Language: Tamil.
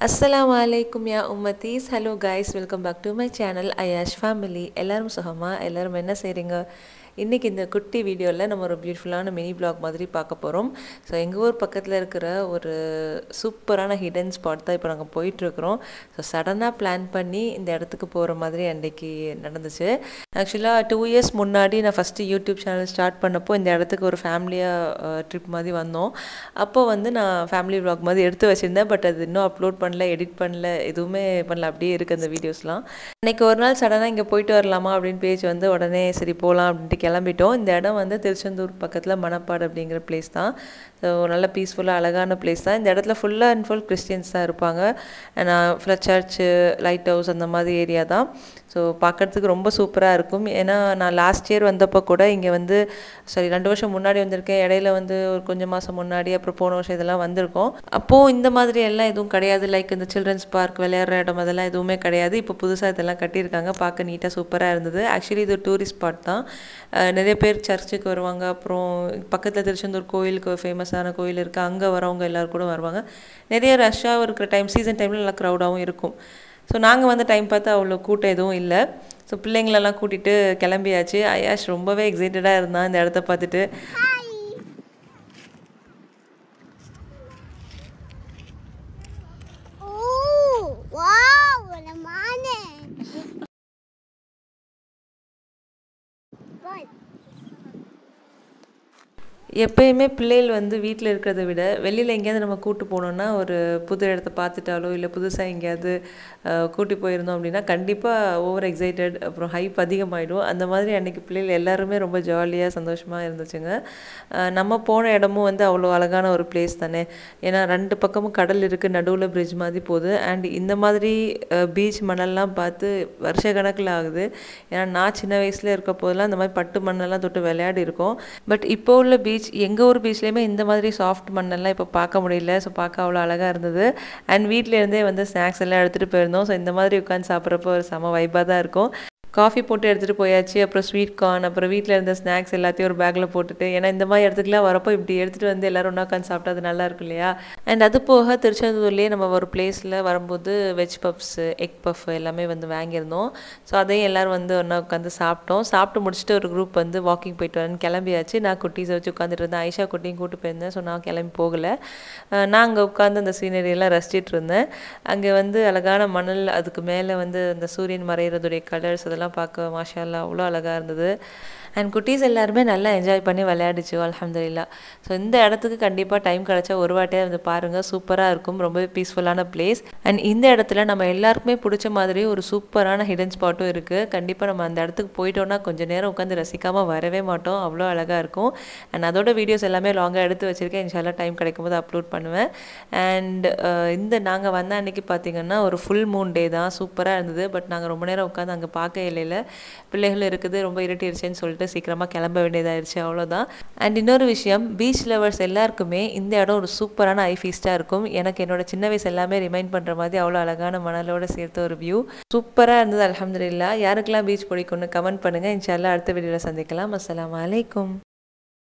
அஸ்ஸலாமு அலைக்கும் யா உம்மத்தீஸ் hello guys welcome back to my channel Ayash family எல்லாரும் சுகமா எல்லாரும் என்ன செய்கிறீங்க இன்றைக்கி இந்த குட்டி வீடியோவில் நம்ம ஒரு பியூட்டிஃபுல்லான மினி பிளாக் மாதிரி பார்க்க போகிறோம் ஸோ எங்கள் ஊர் பக்கத்தில் இருக்கிற ஒரு சூப்பரான ஹிடன் ஸ்பாட் தான் இப்போ நாங்கள் போயிட்டுருக்குறோம் ஸோ சடனாக பிளான் பண்ணி இந்த இடத்துக்கு போகிற மாதிரி அன்றைக்கி நடந்துச்சு ஆக்சுவலாக டூ இயர்ஸ் முன்னாடி நான் ஃபஸ்ட்டு யூடியூப் சேனல் ஸ்டார்ட் பண்ணப்போ இந்த இடத்துக்கு ஒரு ஃபேமிலியாக ட்ரிப் மாதிரி வந்தோம் அப்போ வந்து நான் ஃபேமிலி vlog மாதிரி எடுத்து வச்சுருந்தேன் பட் அது இன்னும் அப்லோட் பண்ணல எடிட் பண்ணல எதுவுமே பண்ணல அப்படியே இருக்குது அந்த வீடியோஸ்லாம் அன்றைக்கி ஒரு நாள் சடனாக இங்கே போயிட்டு வரலாமா அப்படின்னு பேஜ் வந்து உடனே சரி போகலாம் அப்படின்ட்டு கிளம்பிட்டோம் இந்த இடம் வந்து திருச்செந்தூர் பக்கத்தில் மணப்பாடு அப்படிங்கிற பிளேஸ் தான் ஸோ நல்ல பீஸ்ஃபுல்லாக அழகான பிளேஸ் தான் இந்த இடத்துல ஃபுல்லாக அண்ட் ஃபுல் கிறிஸ்டியன்ஸ் தான் இருப்பாங்க நான் ஃபுல்லாக சர்ச்சு லைட் ஹவுஸ் அந்த மாதிரி ஏரியா தான் ஸோ பார்க்குறதுக்கு ரொம்ப சூப்பராக இருக்கும் ஏன்னா நான் லாஸ்ட் இயர் வந்தப்போ கூட இங்கே வந்து சரி ரெண்டு வருஷம் முன்னாடி வந்திருக்கேன் இடையில வந்து ஒரு கொஞ்சம் மாதம் முன்னாடி அப்புறம் போன வருஷம் இதெல்லாம் வந்திருக்கோம் அப்போது இந்த மாதிரி எல்லாம் எதுவும் கிடையாது லைக் இந்த சில்ட்ரன்ஸ் பார்க் விளையாடுற இடம் அதெல்லாம் எதுவுமே கிடையாது இப்போ புதுசாக இதெல்லாம் கட்டியிருக்காங்க பார்க்க நீட்டாக சூப்பராக இருந்தது ஆக்சுவலி இது டூரிஸ்ட் ஸ்பாட் தான் அஹ் நிறைய பேர் சர்ச்சுக்கு வருவாங்க அப்புறம் பக்கத்தில் திருச்செந்தூர் கோயிலுக்கு ஃபேமஸான கோயில் இருக்குது அங்கே வரவங்க எல்லோரும் கூட வருவாங்க நிறைய ரஷ்ஷாகவும் இருக்கிற டைம் சீசன் டைமில் நல்லா க்ரௌடாகவும் இருக்கும் ஸோ நாங்கள் வந்து டைம் பார்த்து அவ்வளோ கூட்டம் எதுவும் இல்லை ஸோ பிள்ளைங்களெல்லாம் கூட்டிகிட்டு கிளம்பியாச்சு ஐயாஷ் ரொம்பவே எக்ஸைட்டடாக இருந்தான் இந்த இடத்த பார்த்துட்டு Oh, wow, what a morning. What? எப்பயுமே பிள்ளைகள் வந்து வீட்டில் இருக்கிறத விட வெளியில் எங்கேயாவது நம்ம கூட்டு போனோம்னா ஒரு புது இடத்த பார்த்துட்டாலோ இல்லை புதுசாக எங்கேயாவது அஹ், கூட்டி போயிருந்தோம் அப்படின்னா கண்டிப்பாக ஓவர் எக்ஸைட்டட் அப்புறம் ஹைப் அதிகமாகிடும் அந்த மாதிரி அன்றைக்கி பிள்ளைகள் எல்லாருமே ரொம்ப ஜாலியாக சந்தோஷமாக இருந்துச்சுங்க அஹ், நம்ம போன இடமும் வந்து அவ்வளோ அழகான ஒரு பிளேஸ் தானே ஏன்னா ரெண்டு பக்கமும் கடல் இருக்குது நடுவில் பிரிட்ஜ் மாதிரி போகுது அண்ட் இந்த மாதிரி பீச் மணல்லாம் பார்த்து வருஷ கணக்கில் ஆகுது ஏன்னா நான் சின்ன வயசில் இருக்க போதெல்லாம் இந்த மாதிரி பட்டு மண்ணெல்லாம் தொட்டு விளையாடி இருக்கோம் பட் இப்போ உள்ள பீச் எங்கள் ஊர் பீச்லேயுமே இந்த மாதிரி சாஃப்ட் மண்ணெல்லாம் இப்போ பார்க்க முடியல ஸோ பார்க்க அவ்வளோ அழகாக இருந்தது அண்ட் வீட்டிலேருந்தே வந்து ஸ்நாக்ஸ் எல்லாம் எடுத்துகிட்டு போயிருந்தோம் ஸோ இந்த மாதிரி உட்காந்து சாப்பிட்றப்போ ஒரு செம வைப்பாக தான் இருக்கும் காஃபி போட்டு எடுத்துகிட்டு போயாச்சு அப்புறம் ஸ்வீட் கார்ன் அப்புறம் வீட்டில் இருந்த ஸ்நாக்ஸ் எல்லாத்தையும் ஒரு பேக்கில் போட்டுட்டு ஏன்னா இந்த மாதிரி இடத்துக்குலாம் வரப்போ இப்படி எடுத்துகிட்டு வந்து எல்லோரும் ஒன்றா உட்காந்து சாப்பிட்டா அது நல்லா இருக்கும் இல்லையா அண்ட் அது போக திருச்செந்தூர்லேயே நம்ம ஒரு பிளேஸில் வரும்போது வெஜ் பப்ஸு எக் பஃப் எல்லாமே வந்து வாங்கியிருந்தோம் ஸோ அதையும் எல்லோரும் வந்து ஒன்றா உட்காந்து சாப்பிட்டோம் சாப்பிட்டு முடிச்சுட்டு ஒரு குரூப் வந்து வாக்கிங் போயிட்டு வரேன்னு கிளம்பியாச்சு நான் குட்டீஸை வச்சு உட்காந்துட்டு இருந்தேன் ஐஷா குட்டியும் கூட்டு போயிருந்தேன் ஸோ நான் கிளம்பி போகலை அஹ் நான் அங்கே உட்காந்து அந்த சீனரி எல்லாம் ரசிச்சிட்டு இருந்தேன் அங்கே வந்து அழகான மணல் அதுக்கு மேலே வந்து அந்த சூரியன் மறைகிறதுடைய கலர்ஸ் அதெல்லாம் பார்க்க மாஷா அல்லாஹ் அவ்வளோ அழகாக இருந்தது அண்ட் குட்டீஸ் எல்லாருமே நல்லா என்ஜாய் பண்ணி விளையாடிச்சு அல்ஹம்துலில்லா ஸோ இந்த இடத்துக்கு கண்டிப்பாக டைம் கிடச்சா ஒரு வாட்டியாக வந்து பாருங்கள் சூப்பராக இருக்கும் ரொம்பவே பீஸ்ஃபுல்லான பிளேஸ் அண்ட் இந்த இடத்துல நம்ம எல்லாருக்குமே பிடிச்ச மாதிரி ஒரு சூப்பரான ஹிடன் ஸ்பாட்டும் இருக்குது கண்டிப்பாக நம்ம அந்த இடத்துக்கு போயிட்டோம்னா கொஞ்சம் நேரம் உட்காந்து ரசிக்காமல் வரவே மாட்டோம் அவ்வளோ அழகாக இருக்கும் அண்ட் அதோட வீடியோஸ் எல்லாமே லாங்காக எடுத்து வச்சுருக்கேன் இன்ஷால்லா டைம் கிடைக்கும் போது அப்லோட் பண்ணுவேன் அண்ட் இந்த நாங்கள் வந்த அன்னைக்கு பார்த்தீங்கன்னா ஒரு ஃபுல் மூன் டே தான் சூப்பராக இருந்தது பட் நாங்கள் ரொம்ப நேரம் உட்காந்து அங்கே பார்க்க இல்லையில பிள்ளைகள் இருக்குது ரொம்ப இருட்டிருச்சுன்னு சொல்லிட்டு சீக்கிரமாக கிளம்ப வேண்டியதாயிருச்சு அவ்வளோதான் அண்ட் இன்னொரு விஷயம் பீச் லவர்ஸ் எல்லாருக்குமே இந்த இடம் ஒரு சூப்பரான ஐ ஃபீஸ்டாக இருக்கும் எனக்கு என்னோட சின்ன வயசு எல்லாமே ரிமைண்ட் பண்ணுற மாதிரி அவ்வளோ அழகான மணலோட சேர்த்த ஒரு வியூ சூப்பராக இருந்தது அல்ஹம்துலில்லாஹ் யாருக்கெல்லாம் பீச் பிடிக்கும்னு கமெண்ட் பண்ணுங்கள் இன்ஷால்லா அடுத்த வீடியோவில் சந்திக்கலாம் அஸ்ஸலாமு அலைக்கும்